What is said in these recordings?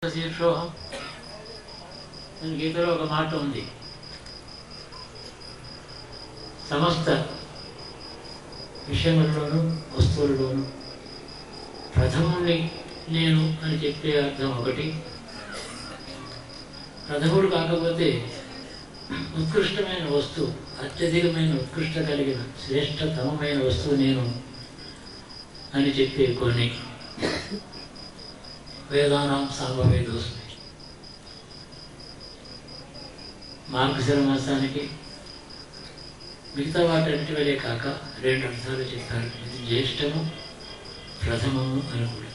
శీర్షోహం అని గీతలో ఒక మాట ఉంది సమస్త విషయములలోనూ వస్తువులలోనూ ప్రథముణ్ణి నేను అని చెప్పే అర్థం ఒకటి ప్రథముడు కాకపోతే ఉత్కృష్టమైన వస్తువు అత్యధికమైన ఉత్కృష్ట కలిగిన శ్రేష్టతమమైన వస్తువు నేను అని చెప్పే కొన్ని వేదానాం సామవేదోస్మి మార్గశిర మాసానికి మిగతా వాటన్నిటి వలే కాక రెండు అర్థాలు చెప్పారు ఇది జ్యేష్టము ప్రథమము అని కూడా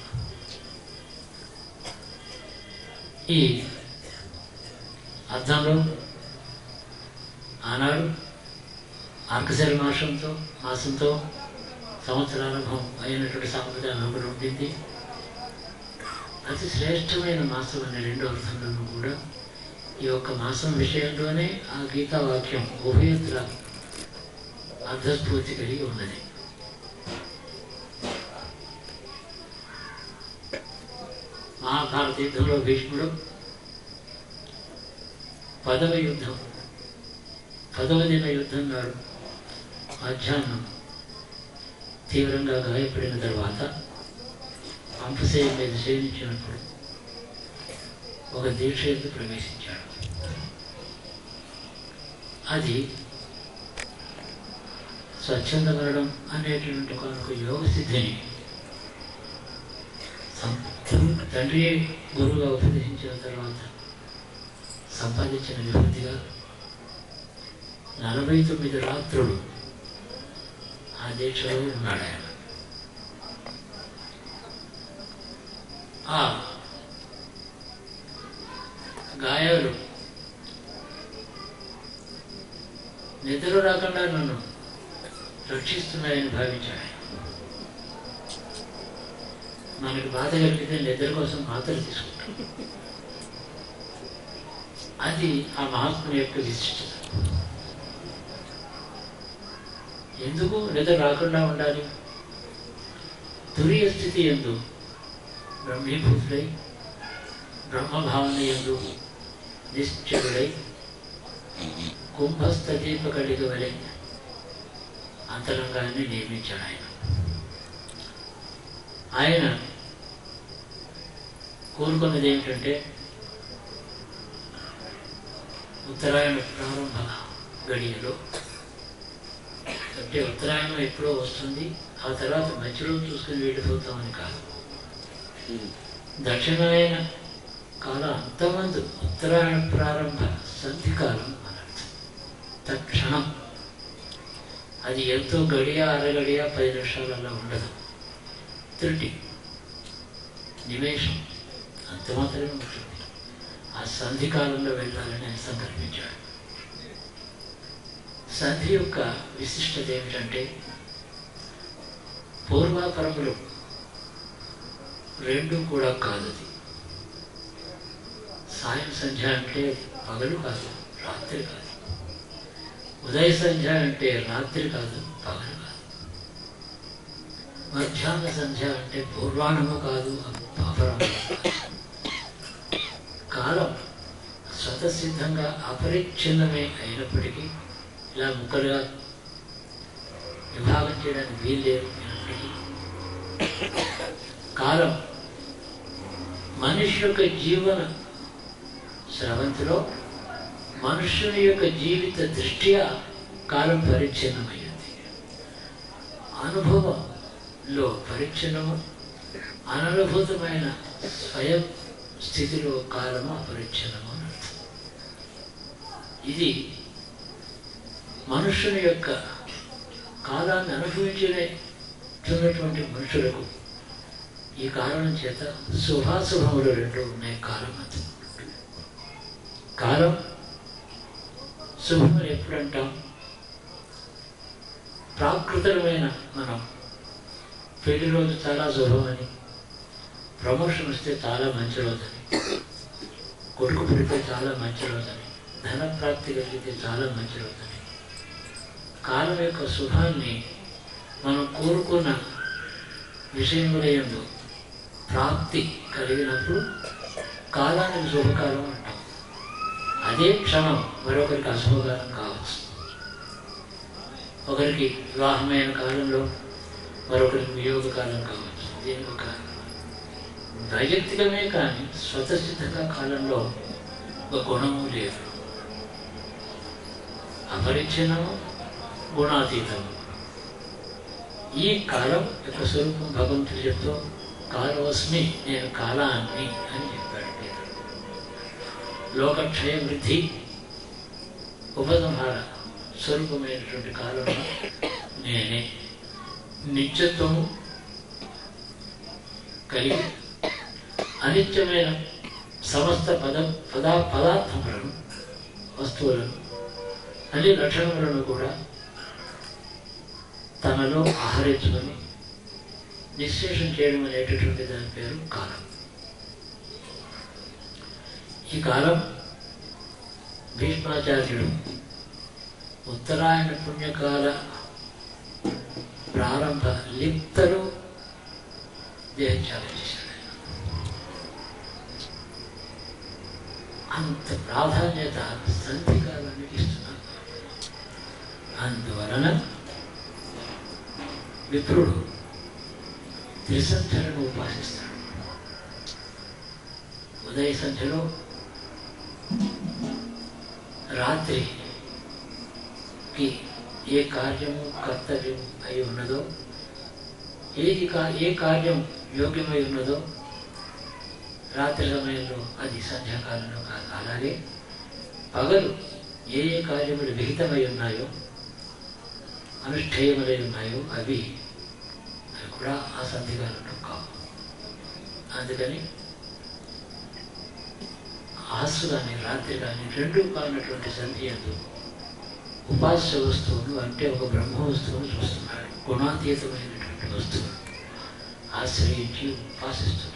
ఈ అర్థంలో ఆనాడు మార్గశిర మాసంతో మాసంతో సంవత్సరారంభం అయినటువంటి సాంప్రదాయం ఒకటి ఉండింది అతి శ్రేష్టమైన మాసం అనే రెండో అర్థంలోనూ కూడా ఈ యొక్క మాసం విషయంలోనే ఆ గీతా వాక్యం ఉభయత్ర అర్థస్ఫూర్తి కలిగి ఉన్నది మహాభారత యుద్ధంలో భీష్ముడు పదవ యుద్ధం పదవ దిన యుద్ధం నాడు మధ్యాహ్నం తీవ్రంగా గాయపడిన తర్వాత పంపసేయ మీద సేవించినప్పుడు ఒక దీక్ష ఎందుకు ప్రవేశించాడు అది స్వచ్ఛంద మరణం అనేటువంటి ఒక యోగ సిద్ధిని సం- తండ్రి గురువుగా ఉపదేశించిన తర్వాత సంపాదించిన విభూతిగా నలభై తొమ్మిది రాత్రులు ఆ దీక్షలో ఉన్నాడు ఆయన ఆ గాయాలు నిద్ర రాకుండా నన్ను రక్షిస్తున్నాయని భావించాడు ఆయన. మనకి బాధ కలిగితే నిద్ర కోసం మాత్రలు తీసుకుంటాం అది ఆ మహాత్ముని యొక్క విశిష్టత ఎందుకు నిద్ర రాకుండా ఉండాలి తురియ స్థితి ఎందు బ్రహ్మీభూతుడై బ్రహ్మభావన ఎందు నిశ్చలుడై కుంభస్థ దీపకళిక వలె అంతరంగాన్ని నియమించాడు ఆయన ఆయన కోరుకున్నది ఏమిటంటే ఉత్తరాయణ ప్రారంభ గడియలో అంటే ఉత్తరాయణం ఎప్పుడో వస్తుంది ఆ తర్వాత మధ్యలో చూసుకుని వెళ్ళిపోతామని కాదు దక్షిణమైన కాలం అంతమందు ఉత్తరాయణ ప్రారంభ సంధి కాలం అనర్థం తక్షణం అది ఎంతో గడియ అరగడియ పది నిమిషాలు అలా ఉండదు త్రుటి నిమేషం అంత మాత్రమే ఉంటుంది ఆ సంధి కాలంలో వెళ్ళాలని ఆయన సంకల్పించాడు సంధి యొక్క విశిష్టత ఏమిటంటే పూర్వాపరములు రెండు కూడా కాదు అది సాయం సంధ్య అంటే పగలు కాదు రాత్రి కాదు ఉదయ సంధ్య అంటే రాత్రి కాదు పగలు కాదు మధ్యాహ్న సంధ్య అంటే పూర్వాణము కాదు అపరాహము కాదు కాలం స్వతసిద్ధంగా అపరిచ్ఛిన్నమే అయినప్పటికీ ఇలా ముక్కలుగా విభాగం చేయడానికి వీలు లేదు అయినప్పటికీ కాలం మనిషి యొక్క జీవన స్రవంతిలో మనుష్యుని యొక్క జీవిత దృష్ట్యా కాలం పరిచ్ఛిన్నమైంది అనుభవంలో పరిచ్ఛిన్నము అననుభూతమైన స్వయం స్థితిలో కాలము అపరిచ్ఛిన్నము అని అర్థం ఇది మనుష్యుని యొక్క కాలాన్ని అనుభవించినటువంటి మనుషులకు ఈ కారణం చేత శుభాశుభములు రెండు ఉన్నాయి కాలం మధ్య కాలం శుభములు ఎప్పుడంటాం ప్రాకృతమైన మనం పెళ్లి రోజు చాలా శుభమని ప్రమోషన్ వస్తే చాలా మంచి రోజని కొడుకు పుడితే చాలా మంచి రోజని ధన ప్రాప్తి కలిగితే చాలా మంచి రోజని కాలం యొక్క శుభాన్ని మనం కోరుకున్న విషయముల యందు ప్రాప్తి కలిగినప్పుడు కాలానికి శుభకాలం అంటాం అదే క్షణం మరొకరికి అశుభకాలం కావచ్చు ఒకరికి వివాహమైన కాలంలో మరొకరికి వియోగ కాలం కావచ్చు దీనికి ఒక వైయక్తికమే కానీ స్వతసిద్ధంగా కాలంలో ఒక గుణము లేదు అపరిచ్ఛిన్నము గుణాతీతము ఈ కాలం యొక్క స్వరూపం భగవంతుడు చెప్తూ కాలోస్మి నేను కాలాన్ని అని చెప్పాడు పేరు లోకక్షయ వృద్ధి ఉపసంహార స్వరూపమైనటువంటి కాలంలో నేనే నిత్యత్వము కలిగి అనిత్యమైన సమస్త పద పదా పదార్థములను వస్తువులను అన్ని లక్షణములను కూడా తనలో ఆహరించుకొని నిశ్శేషం చేయడం అనేటటువంటి దాని పేరు కాలం ఈ కాలం భీష్మాచార్యుడు ఉత్తరాయణ పుణ్యకాల ప్రారంభ లిప్తలో దేహత్యాగం చేశాడు అంత ప్రాధాన్యత సంధి కాలానికి ఇస్తున్నారు అందువలన విప్రుడు త్రిసంధ్యలను ఉపాసిస్తాడు ఉదయ సంధ్యలో రాత్రికి ఏ కార్యము కర్తవ్యం అయి ఉన్నదో ఏది కా ఏ కార్యం యోగ్యమై ఉన్నదో రాత్రి సమయంలో అది సంధ్యాకాలంలో కాదు అలాగే పగలు ఏ ఏ కార్యములు విహితమై ఉన్నాయో అనుష్ఠేయములై ఉన్నాయో అవి అవి కూడా ఆ సంధికాలంలో కావు అందుకని ఆసు కానీ రాత్రి కానీ రెండు కానటువంటి సంధి ఎందు ఉపాస్య వస్తువులు అంటే ఒక బ్రహ్మ వస్తువును చూస్తున్నాడు గుణాతీతమైనటువంటి వస్తువులు ఆశ్రయించి ఉపాసిస్తున్నాడు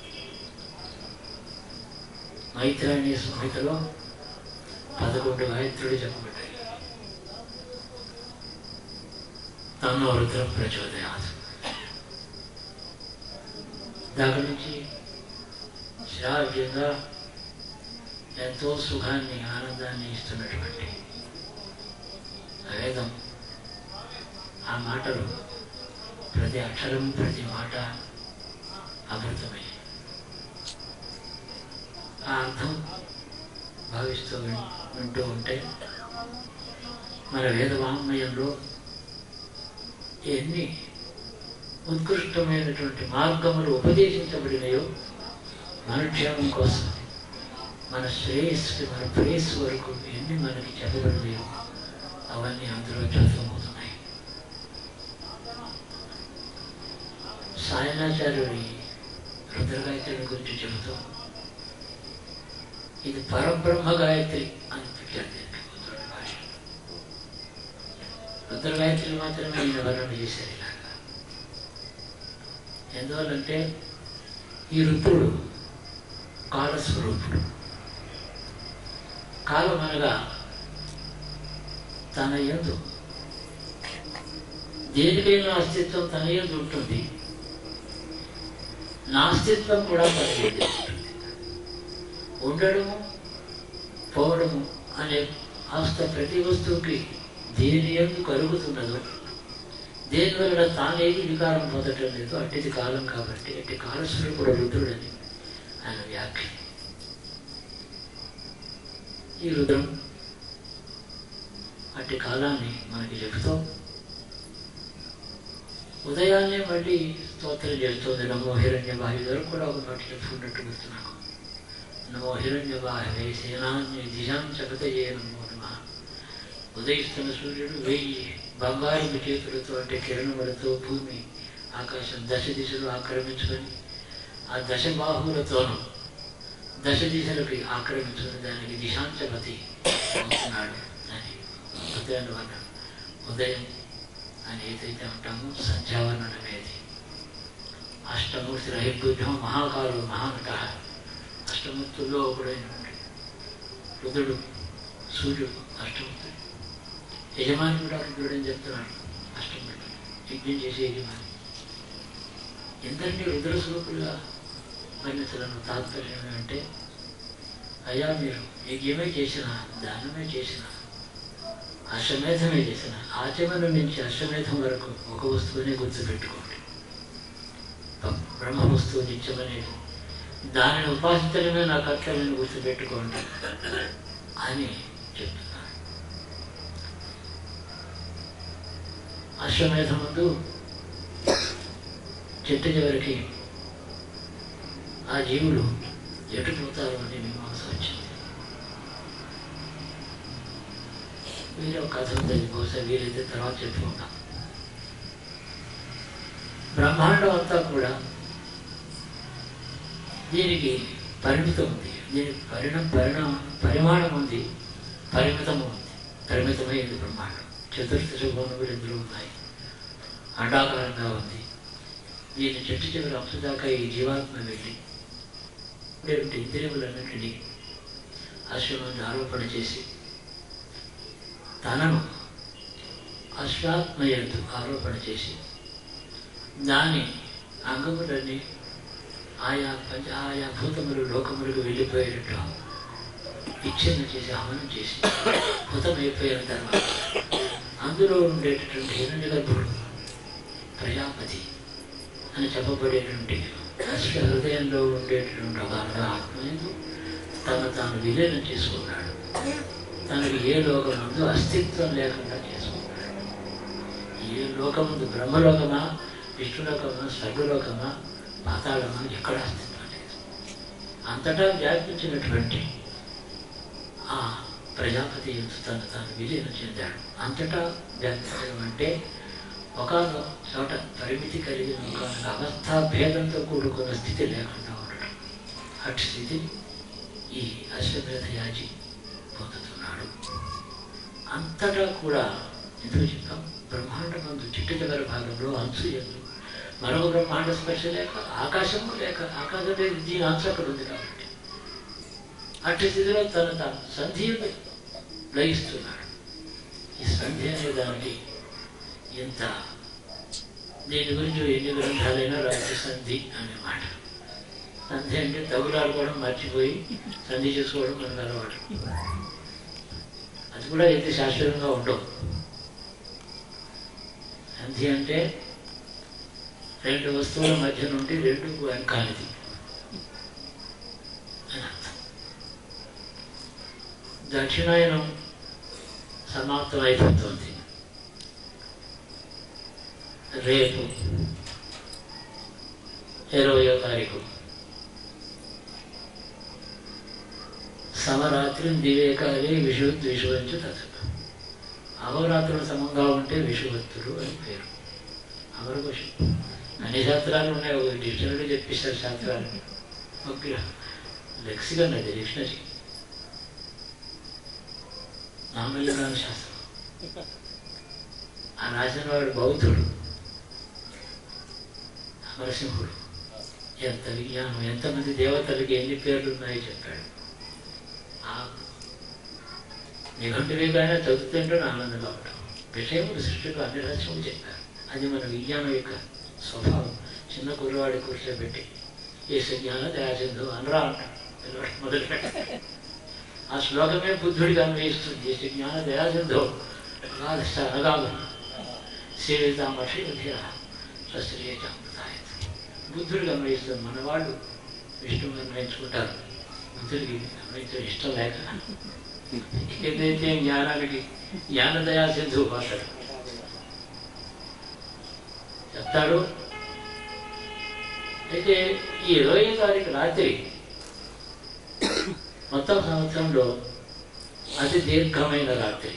మైత్రాణి సంహితలో పదకొండు గాయత్రులు చెప్పబడ్డాయి తన్నో రుద్రం ప్రచోదయాత్ దాని నుంచి శ్రావ్యంగా ఎంతో సుఖాన్ని ఆనందాన్ని ఇస్తున్నటువంటి వేదం ఆ మాటలు ప్రతి అక్షరం ప్రతి మాట అమృతమే ఆ అర్థం భావిస్తూ విన్- వింటూ ఉంటే మన వేద వాంగ్మయంలో ఎన్ని ఉత్కృష్టమైనటువంటి మార్గములు ఉపదేశించబడినాయో మన క్షేమం కోసం మన శ్రేయస్సుకి మన ప్రేయస్సు వరకు ఎన్ని మనకి చెప్పబడినాయో అవన్నీ అందులో చదువుతున్నాయి సాయనాచార్యుడి రుద్రగాయత్రి గురించి చెబుతూ ఇది పరబ్రహ్మ గాయత్రి అని పెట్టారు దీనికి రుద్రుడి భాష రుద్ర గాయత్రి మాత్రమే ఈయన వర్ణన చేశారు ఇలాగా ఎందువల్లంటే ఈ రుద్రుడు కాలస్వరూపుడు కాలం అనగా తన యందు దేనికైనా అస్తిత్వం తన యందు ఉంటుంది నా అస్తిత్వం కూడా తన యందు ఉంటుంది ఉండడము పోవడము అనే అవస్థ ప్రతి వస్తువుకి దేని ఎందు కలుగుతున్నదో దేని వలన తానేది వికారం పొందటం లేదు అట్టిది కాలం కాబట్టి అట్టి కాలస్వరూపుడు రుద్రుడని ఆయన వ్యాఖ్య ఈ రుద్రం అట్టి కాలాన్ని మనకి చెబుతూ ఉదయాన్నే మళ్ళీ స్తోత్రం చేస్తుంది నమో హిరణ్య వాయు వరకు కూడా ఒక మాట చెప్పుకున్నట్టు గుర్తు నాకు నమో హిరణ్య వాహవే సేనాన్య దిశాం చకతయే నమో నమ ఉదయిస్తున్న సూర్యుడు వెయ్యి బంగారు చేతులతో అంటే కిరణములతో భూమి ఆకాశం దశ దిశలు ఆక్రమించుకొని ఆ దశ బాహువులతోనూ దశ దిశలకి ఆక్రమించుకుని దానికి దిశాంచపతి అవుతున్నాడు అని ఉదయాన్ని వర్ణన ఉదయం అని ఏదైతే అంటామో సంధ్యావర్ణన అనేది అష్టమూర్తి రహిభుజం మహాకాలు మహానట అష్టమూర్తుల్లో ఒకడైనటువంటి రుద్రుడు సూర్యుడు అష్టమూర్తుడు యజమాని కూడా రుద్రుడని చెప్తున్నాడు అష్టమూర్తి యజ్ఞం చేసే యజమాని ఎందరినీ రుద్ర స్వరూపులుగా వర్ణించడం తాత్పర్యం అంటే అయ్యా మీరు యజ్ఞమే చేసిన దానమే చేసిన అశ్వమేధమే చేసిన ఆచమనం నుంచి అశ్వమేధం వరకు ఒక వస్తువునే గుర్తుపెట్టుకోండి బ్రహ్మ వస్తువు నిత్యమనేది దానిని ఉపాసించడమే నా కర్తవ్యాన్ని గుర్తుపెట్టుకోండి అని చెప్తున్నారు అశ్వమేధం ముందు చెట్టు చివరికి ఆ జీవులు ఎటు పోతారు అని మీమాంస వచ్చింది వీరే ఒక కథ ఉంటుంది బహుశా వీలైతే తర్వాత చెప్పుకుంటాం బ్రహ్మాండం అంతా కూడా దీనికి పరిమితం ఉంది దీనికి పరిణామ పరిణామ పరిమాణం ఉంది పరిమితం ఉంది పరిమితమైంది బ్రహ్మాండం చతుర్దశ భవనములు ఇందులో ఉన్నాయి అండాకారంగా ఉంది దీని చెట్టు చివరి అంశ దాకా ఈ జీవాత్మ వెళ్ళి ఉండేటువంటి ఇంద్రియములన్నింటినీ అశ్వముని ఆరోపణ చేసి తనను అశ్వాత్మయందు ఆరోపణ చేసి దాని అంగములన్నీ ఆయా పంచ ఆయా భూతములు లోకములకు వెళ్ళిపోయేటట్టు విచ్ఛిన్నం చేసి హవనం చేసి హుతమైపోయిన తర్వాత అందులో ఉండేటటువంటి హిరణ్య గర్భుడు ప్రజాపతి అని చెప్పబడేటువంటి అశ్వ హృదయంలో ఉండేటటువంటి ఒక ఆత్మయందు తను తాను విలీనం చేసుకున్నాడు తనకి ఏ లోకముందు అస్తిత్వం లేకుండా చేసుకున్నాడు ఏ లోకముందు బ్రహ్మలోకమా విష్ణులోకమా స్వర్గలోకమా పాతాళమా ఎక్కడ అస్తిత్వం లేదు అంతటా వ్యాపించినటువంటి ఆ ప్రజాపతి తను తాను విలీనం చెందాడు అంతటా వ్యాపించడం అంటే ఒక చోట పరిమితి కలిగిన ఒక అవస్థా భేదంతో కూడుకున్న స్థితి లేకుండా ఉండడం అటు స్థితిని ఈ అశ్వమేధ యాజి పొందుతున్నాడు అంతటా కూడా ఎందుకు చెప్పాం బ్రహ్మాండమందు చిట్టు చివరి భాగంలో అంచు ఎందు మరొక బ్రహ్మాండ స్పర్శ లేక ఆకాశము లేక ఆకాశం లేదు దీని అంచు అక్కడ ఉంది కాబట్టి అటు స్థితిలో తను తాను సంధిని లయిస్తున్నాడు ఈ సంధి అనే దానికి ఎంత దీని గురించి ఎన్ని గ్రంథాలైనా రాజు సంధి అనే మాట సంధి అంటే తగులాడుకోవడం మర్చిపోయి సంధి చేసుకోవడం మనకు అలవాటు అది కూడా ఎంత శాశ్వతంగా ఉండవు సంధి అంటే రెండు వస్తువుల మధ్య నుండి రెండు వెనకాలిది అని అర్థం దక్షిణాయనం సమాప్తం అయిపోతుంది రేపు ఇరవయో తారీఖు సమరాత్రి దివేకాలి విషువత్ విషువంచు తథ అహోరాత్రులు సమంగా ఉంటే విషువత్తులు అని పేరు అమరకోశం అన్ని శాస్త్రాలు ఉన్నాయి ఒక డిక్షనరీ చెప్పిస్తారు శాస్త్రాలు ఒక లెక్సికన్ అది డిక్షనరీ నామల్లిగాన శాస్త్రం ఆ రాసిన వాడు బౌద్ధుడు అమరసింహుడు ఎంత విజ్ఞానం ఎంతమంది దేవతలకి ఎన్ని పేర్లు ఉన్నాయో చెప్పాడు ఆ నిఘంటువేగానే చదువుతుంటే ఆనందంగా ఉంటాం విషయములు సృష్టిలో అన్ని రహస్యములు చెప్పారు అది మన విజ్ఞానం యొక్క స్వభావం చిన్న కుర్రవాడి కూర్చోబెట్టి ఏ జ్ఞాన దయాసింధు అనరా అంటాడు పిల్లవాడు మొదలుపెట్టి ఆ శ్లోకమే బుద్ధుడికి అన్వయిస్తుంది ఏ జ్ఞాన దయాసింధు అనగాము సేవితామక్షి స్వస్త్రీయమృతాయ బుద్ధుడికి అన్వయిస్తుంది మన వాళ్ళు విష్ణువు అన్వయించుకుంటారు బుద్ధుడికి అన్వయించడం ఇష్టం లేక ఏదైతే జ్ఞానానికి జ్ఞానదయా సింధు భాషడు చెప్తాడు అయితే ఈ ఇరవై తారీఖు రాత్రి మొత్తం సంవత్సరంలో అతి దీర్ఘమైన రాత్రి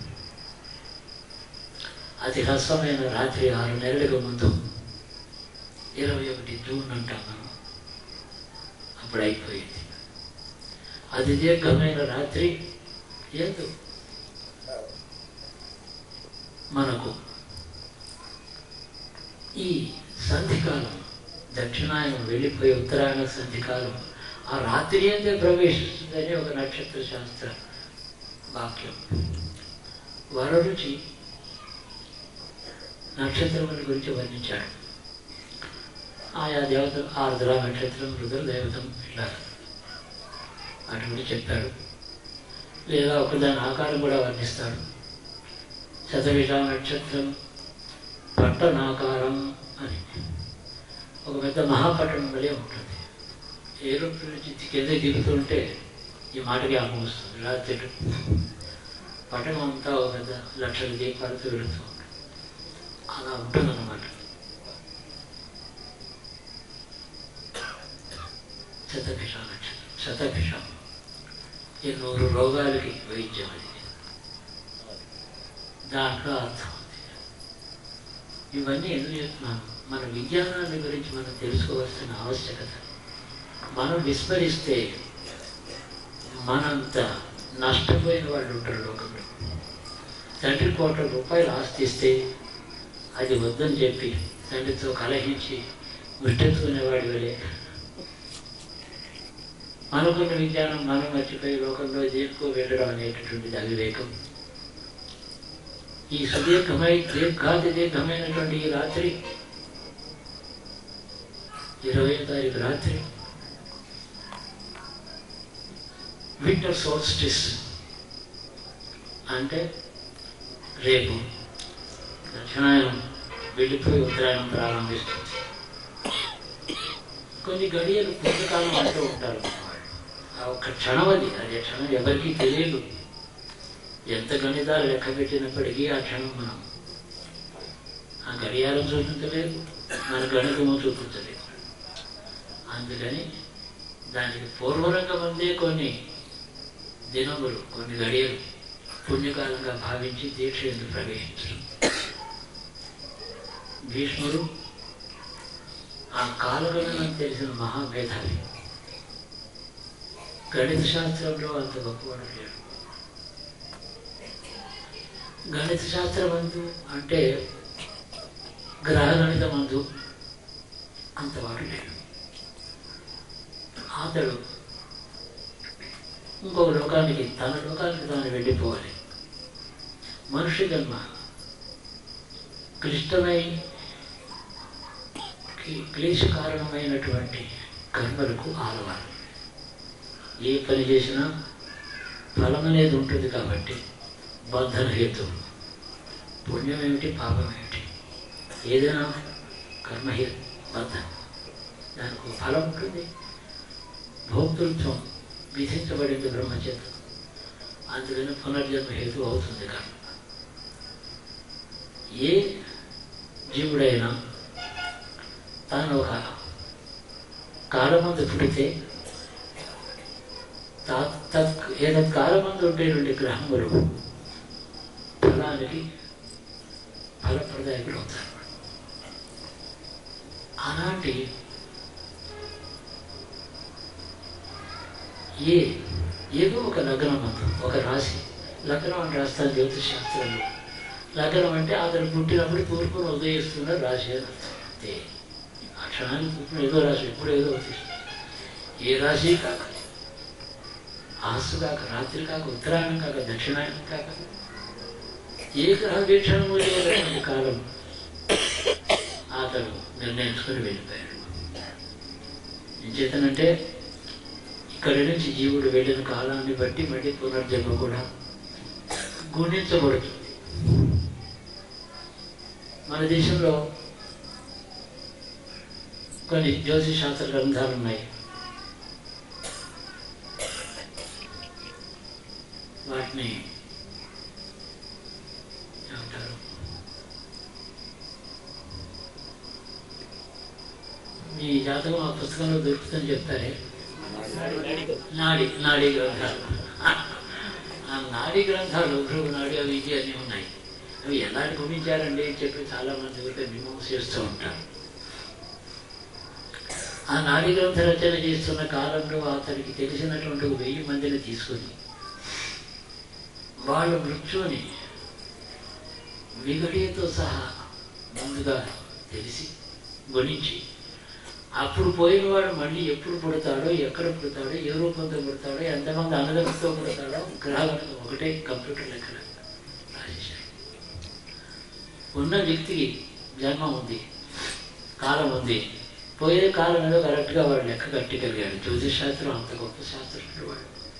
అతి హ్రస్వమైన రాత్రి ఆరు నెలలకు ముందు ఇరవై ఒకటి జూన్ అంటాం మనం అప్పుడు అయిపోయింది అతి దీర్ఘమైన రాత్రి ఎందు మనకు ఈ సంధికాలం దక్షిణాయనం వెళ్ళిపోయి ఉత్తరాయణ సంధికాలం ఆ రాత్రి అంతే ప్రవేశిస్తుందని ఒక నక్షత్ర శాస్త్ర వాక్యం వరరుచి నక్షత్రముల గురించి వర్ణించాడు ఆయా దేవత ఆర్ద్ర నక్షత్రం రుద్ర దేవతం ఇలా అటువంటి చెప్పాడు లేదా ఒకదాని ఆకారం కూడా వర్ణిస్తాడు శతవిష నక్షత్రం పట్టణాకారం అని ఒక పెద్ద మహాపట్టణం వలె ఉంటుంది ఏరోప్లేన్ నుంచి కింద దిగుతుంటే ఈ మాటకి ఆమోస్తుంది రాత్రి పట్టణం అంతా ఒక పెద్ద లక్షల దీపాలతో వెళుతూ ఉంటుంది అలా ఉంటుందన్నమాట శతభిష నక్షత్రం శతభిష ఈ నూరు రోగాలకి వైద్యం అది దాంట్లో అర్థం ఉంది ఇవన్నీ ఎందుకు చెప్తున్నాను మన విజ్ఞానాన్ని గురించి మనం తెలుసుకోవాల్సిన ఆవశ్యకత మనం విస్మరిస్తే మనంత నష్టపోయిన వాళ్ళు ఉంటారు లోకంలో తండ్రి కోట్ల రూపాయలు ఆస్తి ఇస్తే అది వద్దని చెప్పి తండ్రితో కలహించి ముష్టెత్తుకునేవాడి వలే మనకున్న విజ్ఞానం మనం మర్చిపోయి లోకంలో దేనికో వెళ్ళడం అనేటటువంటిది అవివేకం ఈ సుదీర్ఘమై దీర్ఘాతి దీర్ఘమైనటువంటి ఈ రాత్రి ఇరవై తారీఖు రాత్రి వింటర్ సోల్స్టిస్ అంటే రేపు దక్షిణాయనం వెళ్ళిపోయి ఉత్తరాయణం ప్రారంభిస్తుంది కొన్ని గడియలు పుస్తకాలం అంటూ ఉంటారు ఆ ఒక్క క్షణం అది అదే క్షణం ఎవరికీ తెలియదు ఎంత గణితాలు లెక్క పెట్టినప్పటికీ ఆ క్షణం మనం ఆ గడియారం చూపించలేదు మన గణితము చూపించలేదు అందుకని దానికి పూర్వరంగం అందే కొన్ని దినములు కొన్ని గడియలు పుణ్యకాలంగా భావించి దీక్ష ఎందుకు ప్రవేశించడం భీష్ముడు ఆ కాలగణనం తెలిసిన మహామేధావి గణిత శాస్త్రంలో అంత గొప్పవాడు లేడు గణిత శాస్త్రమందు అంటే గ్రహ గణితమందు అంతవాడు లేడు అతడు ఇంకొక లోకానికి తన లోకానికి తాను వెళ్ళిపోవాలి మనుష్య జన్మ క్లిష్టమై కి- క్లేశ కారణమైనటువంటి కర్మలకు ఆలవారు ఏ పని చేసినా ఫలం అనేది ఉంటుంది కాబట్టి బంధన హేతు పుణ్యం ఏమిటి పాపం ఏమిటి ఏదైనా కర్మహే బంధం దానికి ఒక ఫలం ఉంటుంది భోక్తృత్వం విధించబడింది బ్రహ్మచేత అందుకని పునర్జన్మ హేతు అవుతుంది కర్మ ఏ జీవుడైనా తాను ఒక కాలమందు పుడితే తా- తత్ ఏదైనా కాలమందు ఉండేటువంటి గ్రహములు ఫలానికి ఫలప్రదాయకులు అవుతారు అలాంటి ఏ ఏదో ఒక లగ్నం అందు ఒక రాశి లగ్నం అని రాస్తారు జ్యోతిష్ శాస్త్రంలో లగ్నం అంటే అతను పుట్టినప్పుడు తూర్పును ఉదయిస్తున్న రాశి అని అర్థం అంతే ఆ క్షణానికి పుట్టిన ఏదో రాశి ఎప్పుడు ఏదో అవుతుంది ఏ రాశి కాక ఆసు కాక రాత్రి కాక ఉత్తరాయణం కాక దక్షిణాయనం కాక ఏ గ్రహ వీక్షణము లేనటువంటి కాలం అతడు నిర్ణయించుకొని వెళ్ళిపోయాడు ఏం చేతనంటే ఇక్కడి నుంచి జీవుడు వెళ్ళిన కాలాన్ని బట్టి మళ్ళీ పునర్జన్మ కూడా గుణించబడుతుంది మన దేశంలో కొన్ని జ్యోతిష్ శాస్త్ర గ్రంథాలు ఉన్నాయి వాటిని ఏమంటారు మీ జాతకం ఆ పుస్తకంలో దొరుకుతుందని చెప్తారే నాడి నాడీ గ్రంథాలు ఆ నాడీ గ్రంథాలు భృగు నాడి అవి ఇది అన్నీ ఉన్నాయి అవి ఎలాంటి గుణించారండి అని చెప్పి చాలా మంది ఊరికే విమర్శ చేస్తూ ఉంటారు ఆ నాడీ గ్రంథ రచన చేస్తున్న కాలంలో అతనికి తెలిసినటువంటి ఒక వెయ్యి మందిని తీసుకొని వాళ్ళ మృత్యుని విగడితో సహా ముందుగా తెలిసి గుణించి అప్పుడు పోయిన వాడు మళ్ళీ ఎప్పుడు పుడతాడో ఎక్కడ పుడతాడో ఏ రూపంతో పుడతాడో ఎంతమంది అన్నదమ్ముతో పుడతాడో గ్రహగణం ఒకటే కంప్యూటర్ లెక్కన రాసేశాడు ఉన్న వ్యక్తికి జన్మ ఉంది కాలం ఉంది పోయే కాలం ఏదో కరెక్ట్గా వాడు లెక్క కట్టగలిగాడు జ్యోతిష్ శాస్త్రం అంత గొప్ప శాస్త్రజ్ఞుడు వాడు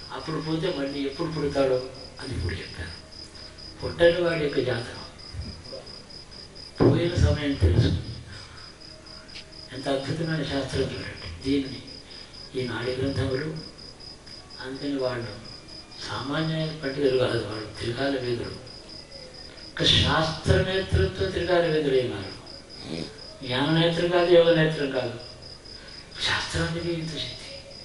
అప్పుడు పోతే మళ్ళీ ఎప్పుడు పుడతాడో అది ఇప్పుడు చెప్పారు పుట్టని వాడి యొక్క జాతకం పోయిన సమయం తెలుసు ఎంత అద్భుతమైన శాస్త్రం చూడండి దీన్ని ఈ నాడి గ్రంథములు అందుకని వాళ్ళు సామాన్య పండితులు కాదు వాళ్ళు త్రికాల వేదులు ఒక శాస్త్ర నేతృత్వం త్రికాల వేదులు ఏమారు జ్ఞాన నేత్రం కాదు యోగ నేత్రం కాదు శాస్త్రానికి ఇంత శక్తి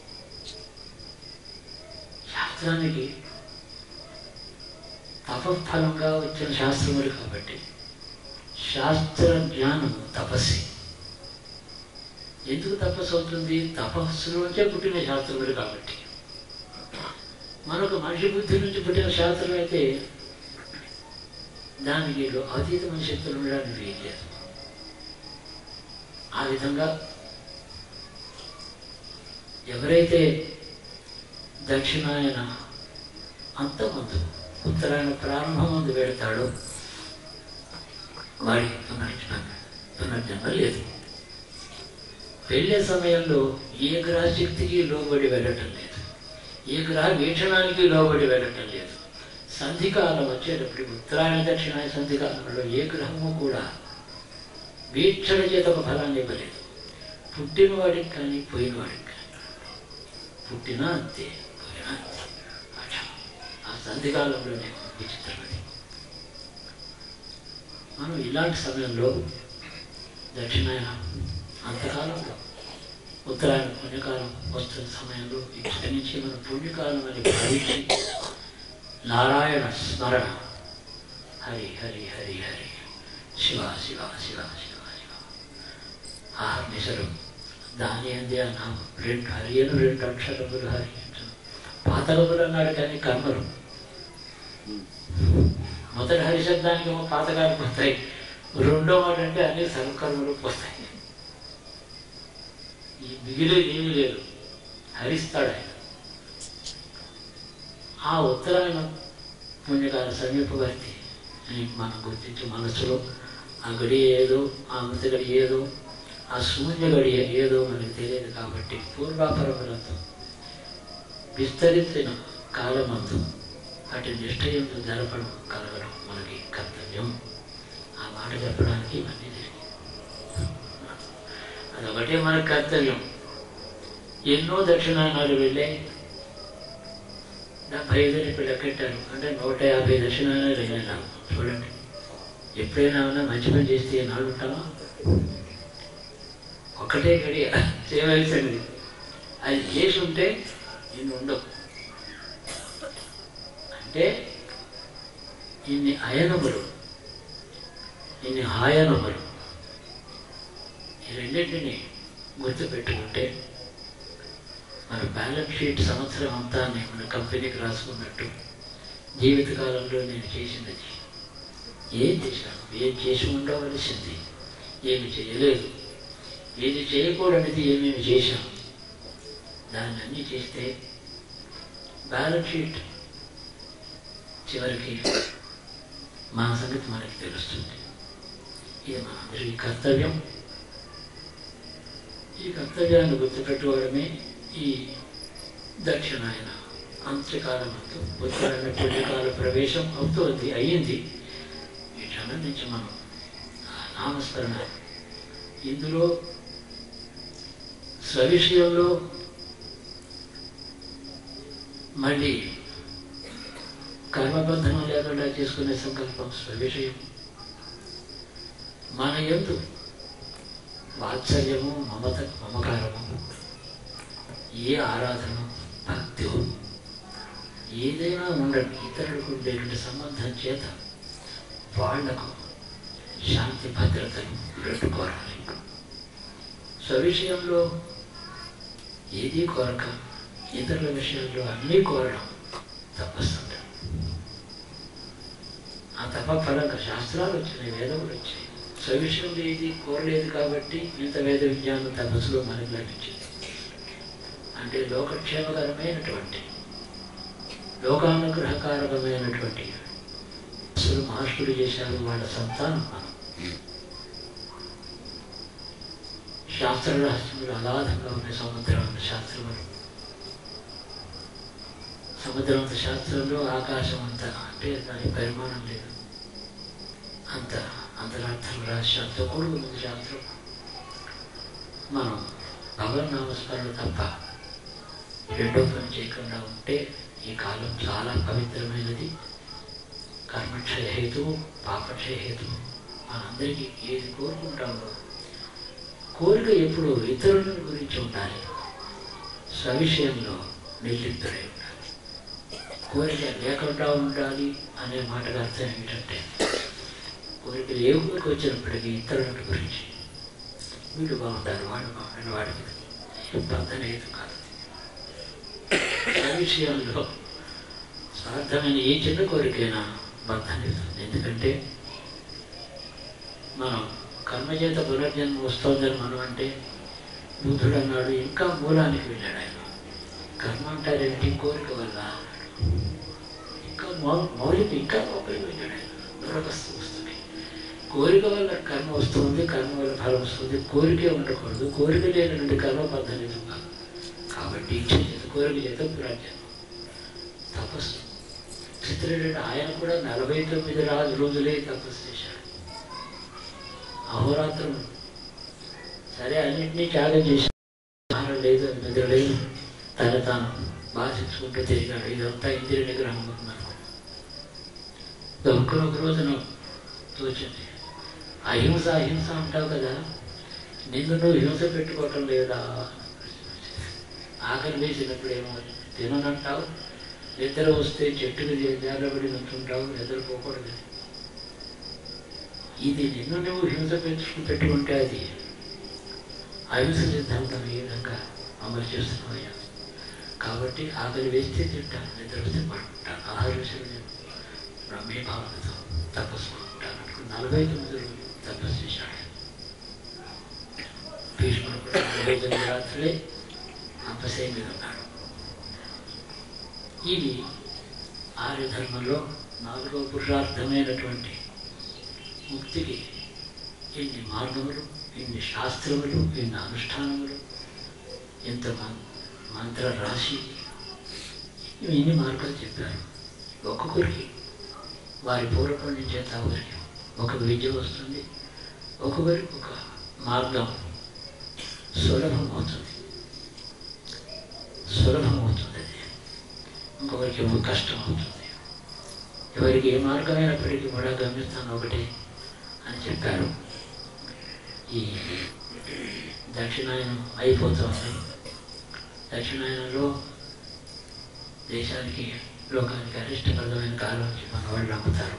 శాస్త్రానికి తపఫలంగా వచ్చిన శాస్త్రములు కాబట్టి శాస్త్ర జ్ఞానం తపస్సి ఎందుకు తపస్సు అవుతుంది తపస్సులోంచే పుట్టిన శాస్త్రములు కాబట్టి మనకు మనిషి బుద్ధి నుంచి పుట్టిన శాస్త్రం అయితే దానికి అతీతమైన శక్తులు ఉండడానికి వీల్లేదు ఆ విధంగా ఎవరైతే దక్షిణాయన అంతమందు ఉత్తరాయణ ప్రారంభం ముందు పెడతాడో వాడికి పునర్జన్మ పునర్జన్మ లేదు వెళ్ళే సమయంలో ఏ గ్రహశక్తికి లోబడి వెళ్ళటం లేదు ఏ గ్రహ వీక్షణానికి లోబడి వెళ్ళటం లేదు సంధికాలం వచ్చేటప్పటికి ఉత్తరాయణ దక్షిణాయన సంధికాలంలో ఏ గ్రహము కూడా వీక్షణ చేత ఒక ఫలాన్ని ఇవ్వలేదు పుట్టిన వాడికి కానీ పోయిన వాడికి కానీ పుట్టినా అంతే పోయినా అంతే అట్లా. ఆ సంధికాలంలోనే విచిత్రమది మనం ఇలాంటి సమయంలో దక్షిణాయన అంతకాలంలో ఉత్తరాయణ పుణ్యకాలం వస్తున్న సమయంలో ఇక్కడి నుంచి మనం పుణ్యకాలం అని భావించి నారాయణ స్మరణ హరి హరి హరి హరి శివ శివ శివ శివ శివ ఆహర్నిశరం దాని అంది ఆ నామం రెండు హరి అని రెండు అక్షరములు హరి అంటున్నాం. పాతకములు అన్నాడు కానీ కర్మలు మొదటి హరి శబ్దానికి ఏమో పాతకాలు పోతాయి రెండో మాట అంటే అన్ని సర్వకర్మలు పోతాయి ఈ మిగిలేదు ఏమీ లేదు హరిస్తాడు ఆయన ఆ ఉత్తరాయణ పుణ్యకాల సమీపవర్తి అని మనం గుర్తించి మనసులో ఆ గడియ ఏదో ఆ మృత గడియ ఏదో ఆ శూన్య గడియ ఏదో మనకు తెలియదు కాబట్టి పూర్వాపరములతో విస్తరించిన కాలమందు అటు నిశ్చయంతో జరపడం కలగడం మనకి కర్తవ్యం ఆ మాట చెప్పడానికి ఇవన్నీ జరిగింది అదొకటే మన కర్తవ్యం ఎన్నో దక్షిణాయనాలు వెళ్ళాయి డెబ్బై ఐదు ఇప్పుడు లెక్కెట్టారు అంటే నూట యాభై దక్షిణాయనాలు వెళ్ళాను నాకు చూడండి ఎప్పుడైనా ఏమన్నా మంచి పని చేస్తే నాడు ఉంటామా ఒక్కటే గడియ చేయవలసినది అది చేసి ఉంటే ఇన్ని ఉండవు అంటే ఇన్ని అయనములు ఇన్ని హాయనములు ఈ రెండింటిని గుర్తుపెట్టుకుంటే మన బ్యాలెన్స్ షీట్ సంవత్సరం అంతా నేను మన కంపెనీకి రాసుకున్నట్టు జీవితకాలంలో నేను చేసినది ఏం చేశాను ఏం చేసి ఉండవలసింది ఏమి చేయలేదు ఏది చేయకూడనిది ఏమేమి చేశాను దాన్ని అన్నీ చేస్తే బ్యాలెన్స్ షీట్ చివరికి మన సంగతి మనకి తెలుస్తుంది ఇది మనందరి కర్తవ్యం ఈ కర్తవ్యాన్ని గుర్తుపెట్టుకోవడమే ఈ దక్షిణాయన అంత్యకాలమంతా ఉత్తరాయణ పుణ్యకాల ప్రవేశం అవుతుంది అయ్యింది ఈ క్షణం నుంచి మనం ఆ నామస్మరణ ఇందులో స్వవిషయంలో మళ్ళీ కర్మబంధనం లేకుండా చేసుకునే సంకల్పం స్వవిషయం మన ఎందు వాత్సల్యము మమత మమకారము ఏ ఆరాధన భక్తి ఏదైనా ఉండండి ఇతరులకు ఉండేటువంటి సంబంధం చేత వాళ్లకు శాంతి భద్రతను రెండు కోరాలి స్వవిషయంలో ఏది కోరక ఇతరుల విషయంలో అన్నీ కోరడం తపస్సు ఆ తప ఫలంగా శాస్త్రాలు వచ్చినాయి వేదములు వచ్చాయి స్వవిషయంలో ఏది కోరలేదు కాబట్టి ఇంత వేద విజ్ఞానం తపస్సులో మనకు లభించింది అంటే లోకక్షేమకరమైనటువంటి లోకానుగ్రహకారకమైనటువంటి అసలు మహర్షులు చేశారు వాళ్ళ సంతానం మనం శాస్త్ర రహస్యములు అగాధంగా ఉన్న సముద్రం శాస్త్రములు సముద్రవంత శాస్త్రంలో ఆకాశం అంత అంటే దాని పరిమాణం లేదు అంత అంతరార్థం రాసి శాస్త్రం కూడా ఉంది శాస్త్రం మనం భగవన్ నామస్మరణ తప్ప రెండో పని చేయకుండా ఉంటే ఈ కాలం చాలా పవిత్రమైనది కర్మక్షయ హేతువు పాపక్షయ హేతువు మనందరికీ ఏది కోరుకుంటామో కోరిక ఎప్పుడు ఇతరుల గురించి ఉండాలి స్వవిషయంలో నిర్లిప్తులై ఉండాలి కోరిక లేకుండా ఉండాలి అనే మాటకు అర్థం ఏమిటంటే కోరిక ఏ ఊరికి వచ్చినప్పటికీ ఇతరుల గురించి వీళ్ళు బాగుంటారు వాళ్ళు బాగుంటారు వాడికి బంధన ఏది కాదు ఆ విషయంలో స్వార్థమైన ఏ చిన్న కోరికైనా బంధాన్ని ఇస్తుంది ఎందుకంటే మనం కర్మచేత పునర్జన్మ వస్తుందని మనం అంటే బుద్ధుడు అన్నాడు ఇంకా మూలానికి వెళ్ళాడు ఆయన కర్మ అంటారేంటి కోరిక వల్ల ఇంకా మౌ మౌలిక ఇంకా లోపలికి వెళ్ళాడు ఆయన దూరవస్తు వస్తుంది కోరిక వల్ల కర్మ వస్తుంది కర్మ వల్ల ఫలం వస్తుంది కోరికే ఉండకూడదు కోరిక లేనటువంటి కర్మ పద్ధతి కాదు కాబట్టి ఇచ్చే చేత కోరిక చేత పురాజ్యం తపస్సు చిత్రుడు ఆయన కూడా నలభై తొమ్మిది రాజు రోజులే తపస్సు చేశాడు అహోరాత్రం సరే అన్నింటినీ త్యాగం చేశాడు ఆహారం లేదు నిద్ర లేదు తన తాను బాధించుకుంటూ తిరిగాడు ఇదంతా ఇంద్రియ నిగ్రహం అనుకున్నాను ఒక్కరు ఒక రోజున తోచింది అహింస అహింస అంటావు కదా నిన్ను నువ్వు హింస పెట్టుకోవటం లేదా ఆకలి వేసినప్పుడు ఏమో తిననంటావు నిద్ర వస్తే చెట్టుకు జారబడి నుంచుంటావు నిద్రపోకూడదు ఇది నిన్ను నువ్వు హింస పెంచుకుని పెట్టుకుంటే అది అహింస సిద్ధాంతం ఏ విధంగా అమలు చేస్తున్నాయా కాబట్టి ఆకలి వేస్తే తింటాను నిద్ర వస్తే పడుకుంటాను ఆహార విషయం బ్రహ్మే భావనతో తపస్సు ఉంటాను నలభై తొమ్మిది రోజులు తపస్సు చేశాడు భీష్ముడు కూడా నలభై తొమ్మిది రాత్రులే అంపశయ మీద ఉన్నాడు ఇది ఆర్యధర్మంలో నాలుగో పురుషార్థమైనటువంటి ముక్తికి ఎన్ని మార్గములు ఎన్ని శాస్త్రములు ఎన్ని అనుష్ఠానములు ఎంత మం- మంత్ర రాశి ఇన్ని మార్గాలు చెప్పారు ఒక్కొక్కరికి వారి పూర్వపుణ్యం చేత ఒకరికి ఒక విద్య వస్తుంది ఒక్కొక్కరికి ఒక మార్గం సులభం అవుతుంది సులభం అవుతుంది అది ఇంకొకరికి ఏమో కష్టం అవుతుంది ఎవరికి ఏ మార్గమైనప్పటికీ కూడా గమ్యస్థానం ఒకటే అని చెప్పారు ఈ దక్షిణాయనం అయిపోతుంది దక్షిణాయనంలో దేశానికి లోకానికి అరిష్టప్రదమైన కాలం వచ్చి మన వాళ్ళు నమ్ముతారు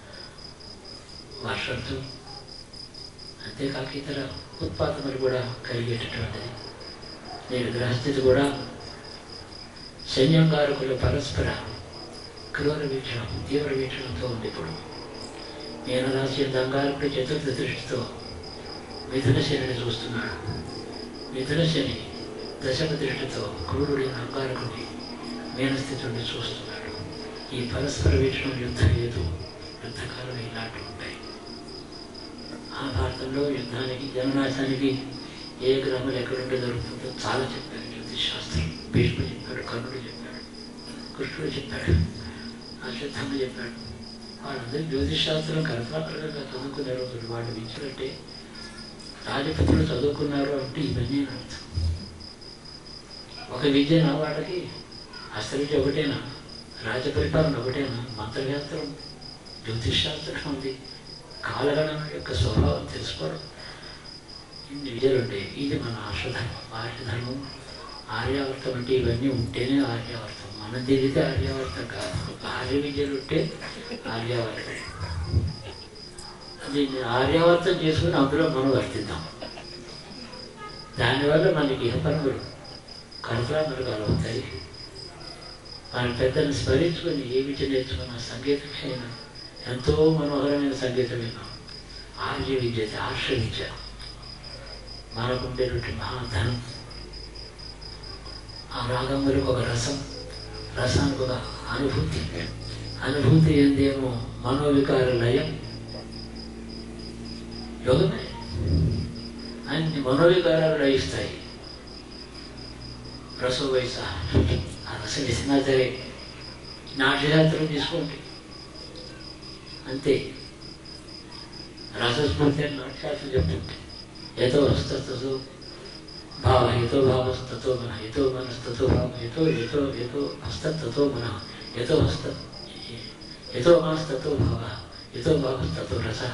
వర్షంతో అంతేకాక ఇతర ఉత్పాదనలు కూడా కలిగేటటువంటిది నేడు గ్రహస్థితి కూడా సైన్యంగారకుల పరస్పర క్రూర వీక్షణం తీవ్ర వీక్షణంతో ఉంది ఇప్పుడు మీనరాశి దంగారకుడు చతుర్థ దృష్టితో మిథున శనిని చూస్తున్నాడు మిథున శని దశమ దృష్టితో క్రూరుడైన అంగారకుడిని మీనస్థితుడిని చూస్తున్నాడు ఈ పరస్పర వీక్షణం యుద్ధ లేదు యుద్ధకాలం ఇలాంటివి ఉంటాయి ఆ భారతంలో యుద్ధానికి జననాశానికి ఏ గ్రహములు ఎక్కడుంటే దొరుకుతుందో చాలా చెప్పారు జ్యోతిష్ శాస్త్రం భీష్ముడు చెప్పాడు కర్ణుడు చెప్పాడు కృష్ణుడు చెప్పాడు అశ్వత్థామ చెప్పాడు వాళ్ళందరూ జ్యోతిష్ శాస్త్రం కల్పనాపరంగా చదువుకునే రోజులు వాళ్ళు వించినట్టే రాజపుత్రులు చదువుకున్నారు అంటే ఇవన్నీ అర్థం ఒక విద్య నా వాళ్ళకి అస్త్ర విద్య ఒకటేనా రాజపరిపాలన ఒకటేనా మంత్రశాస్త్రం జ్యోతిష్ శాస్త్రం ఉంది కాలగణన యొక్క స్వభావం తెలుసుకోవడం ఇన్ని విద్యలు ఉంటాయి ఇది మన ఆర్షధర్మం ఆర్యధర్మం ఆర్యావర్తం అంటే ఇవన్నీ ఉంటేనే ఆర్యావర్తం మనం తిరిగితే ఆర్యావర్తం కాదు ఆర్య విద్యలు ఉంటే ఆర్యావర్తం దీన్ని ఆర్యావర్తం చేసుకుని అందులో మనం వర్తిద్దాం దానివల్ల మనకి ఏ పనులు కరపరాలు కలుగుతాయి మన పెద్దల్ని స్మరించుకొని ఏ విద్య నేర్చుకున్న సంగీతమైన ఎంతో మనోహరమైన సంగీతం విన్నాం ఆర్య విద్య ఆర్ష విద్య మనకు ఉండేటువంటి మహాధనం ఆ రాగములకు ఒక రసం రసానికి ఒక అనుభూతి అనుభూతి ఏందేమో మనోవికార లయం యోగమే అన్ని మనోవికారాలు లయిస్తాయి రసో వయస ఆ రసం ఇసినా సరే నాట్యశాస్త్రం తీసుకోండి అంతే రసస్ఫూర్తి అని నాట్యశాస్త్రం చెప్తుంది ఏదో వస్తతో భావ ఏతో భావస్తతో మన ఏతో మనస్తతో భావం ఏతో ఏతో ఏతో హస్తతో మన ఏతో హస్త ఏతో మనస్తతో భావ ఏతో భావస్తతో రస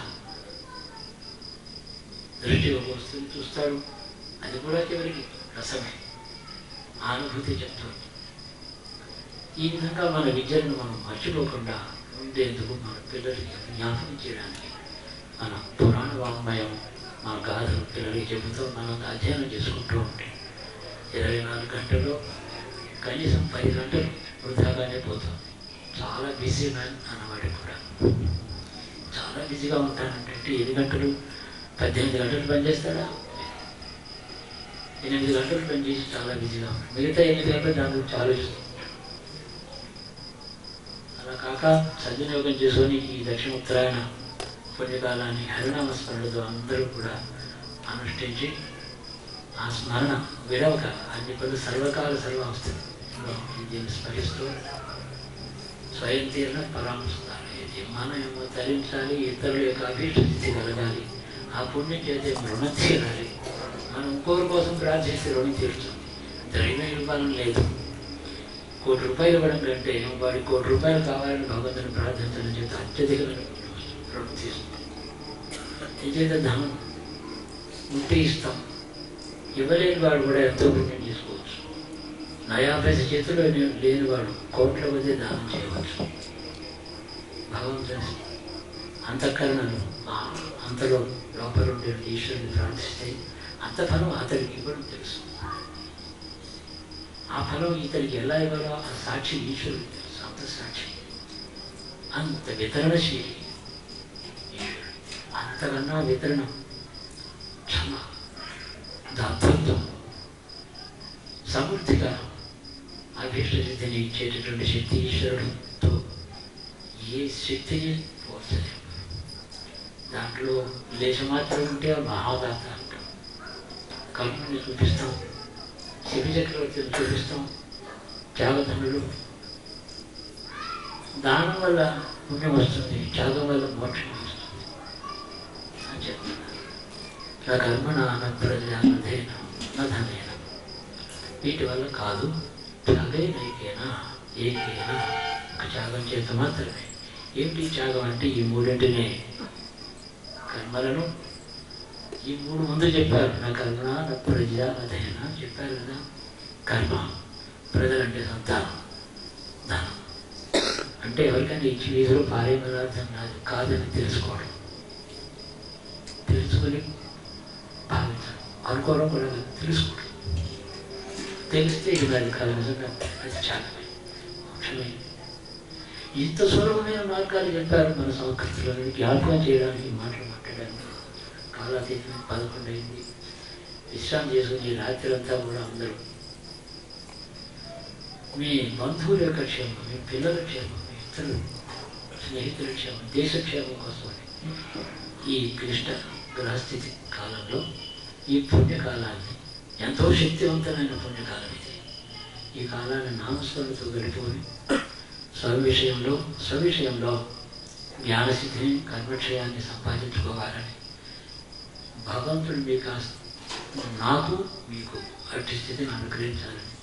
దృష్టి ఒక వస్తువుని చూస్తాడు అది కూడా చివరికి రసమే ఆ అనుభూతి చెప్తుంది ఈ విధంగా మన విద్యను మనం మర్చిపోకుండా ఉండేందుకు మన పిల్లలకి జ్ఞాపకం చేయడానికి మన పురాణ వాంగ్మయం మన గాథలు పిల్లలకి చెబుతూ మనం అధ్యయనం చేసుకుంటూ ఉంటే ఇరవై నాలుగు గంటల్లో కనీసం పది గంటలు వృధాగానే పోతుంది చాలా బిజీ మ్యాన్ అన్నవాడికి కూడా చాలా బిజీగా ఉంటానంటే ఎన్ని గంటలు పద్దెనిమిది గంటలు పనిచేస్తాడా ఎనిమిది గంటలు పనిచేసి చాలా బిజీగా ఉంటాడు మిగతా ఎనిమిది గంటలు దాని గురించి ఆలోచిస్తూ అలా కాక సద్వినియోగం చేసుకొని ఈ దక్షిణ ఉత్తరాయణ పుణ్యకాలాన్ని హరినామ స్మరణతో అందరూ కూడా అనుష్ఠించి ఆ స్మరణ విడవక అన్ని పనులు సర్వకాల సర్వావస్థలు దీన్ని స్మరిస్తూ స్వయం తీరణ పరామర్శించాలి ఇది మనం ఏమో తరించాలి ఇతరుల యొక్క అభిష్టి కలగాలి ఆ పుణ్యం చేసే రుణం తీరాలి మనం ఇంకోరి కోసం ప్రార్థిస్తే రుణం తీరుతుంది దైవం ఇవ్వాలని లేదు కోటి రూపాయలు ఇవ్వడం కంటే వాడికి కోటి రూపాయలు కావాలని భగవంతుని ప్రార్థించడం చేత అత్యధికమైన రుణం తీస్తుంది చేత ధనం ఉంటే ఇస్తాం ఇవ్వలేని వాడు కూడా ఎంతో పుణ్యం చేసుకోవచ్చు నయా పైస చేతిలో లేని వాడు కోట్ల కొద్ది దానం చేయవచ్చు భగవంతుని అంతఃకరణను ఆ అంతలో లోపల ఉండే ఈశ్వరుని ప్రార్థిస్తే అంత ఫలం అతడికి ఇవ్వడం తెలుసు ఆ ఫలం ఇతడికి ఎలా ఇవ్వాలో ఆ సాక్షి ఈశ్వరుడు తెలుసు అంత సాక్షి అంత వితరణశీలి ఈశ్వరుడు అంతకన్నా వితరణం క్షమ దాతృత్వం సమృద్ధిగా అభీష్ట సిద్ధిని ఇచ్చేటటువంటి శక్తి ఈశ్వరుడితో ఏ శక్తిని పోల్చలేము దాంట్లో లేశమాత్రం ఉంటే ఆ మహాదాత అంటాం కర్మని చూపిస్తాం శివి చక్రవర్తిని చూపిస్తాం త్యాగధనులు దానం వల్ల పుణ్యం వస్తుంది త్యాగం వల్ల మోక్షం వస్తుంది అని చెప్తున్నారు నా కర్మణ నా ప్రజానధేన నా ధనేన వీటి వల్ల కాదు త్యాగై నైకేనా ఏకేనా ఒక త్యాగం చేత మాత్రమే ఏమిటి త్యాగం అంటే ఈ మూడింటినే కర్మలను ఈ మూడు ముందు చెప్పారు నా కర్మ నా ప్రజ అధైన చెప్పారు కదా కర్మ ప్రజలంటే సంతానం ధనం అంటే ఎవరికైనా ఇచ్చి వీధిలో పారే పదార్థం నాది కాదని తెలుసుకోవడం తెలుసుకొని భావించడం అనుకోవడం కూడా కాదు, తెలుసుకోవడం తెలిస్తే ఇది నాది కాదు నిజంగా అది త్యాగమే మోక్షమే ఇంత సులభమైన మార్గాలు చెప్పారు మన సంస్కృతిలో జ్ఞాపకం చేయడానికి ఈ మాటలు మాట్లాడాను కాలాతీతం పదకొండు అయింది విశ్రాంతి చేసుకుని రాత్రి అంతా కూడా అందరూ మీ బంధువుల యొక్క క్షేమం మీ పిల్లల క్షేమం మీ ఇతరులు స్నేహితుల క్షేమం దేశ క్షేమం కోసం ఈ క్లిష్ట గ్రహస్థితి కాలంలో ఈ పుణ్యకాలాన్ని ఎంతో శక్తివంతమైన పుణ్యకాలం ఇది ఈ కాలాన్ని నామస్మరణతో గడిపోని స్వవిషయంలో స్వవిషయంలో జ్ఞానసిద్ధిని కర్మక్షయాన్ని సంపాదించుకోవాలని భగవంతుడు మీకు ఆ- నాకు మీకు అట్టి స్థితిని అనుగ్రహించాలని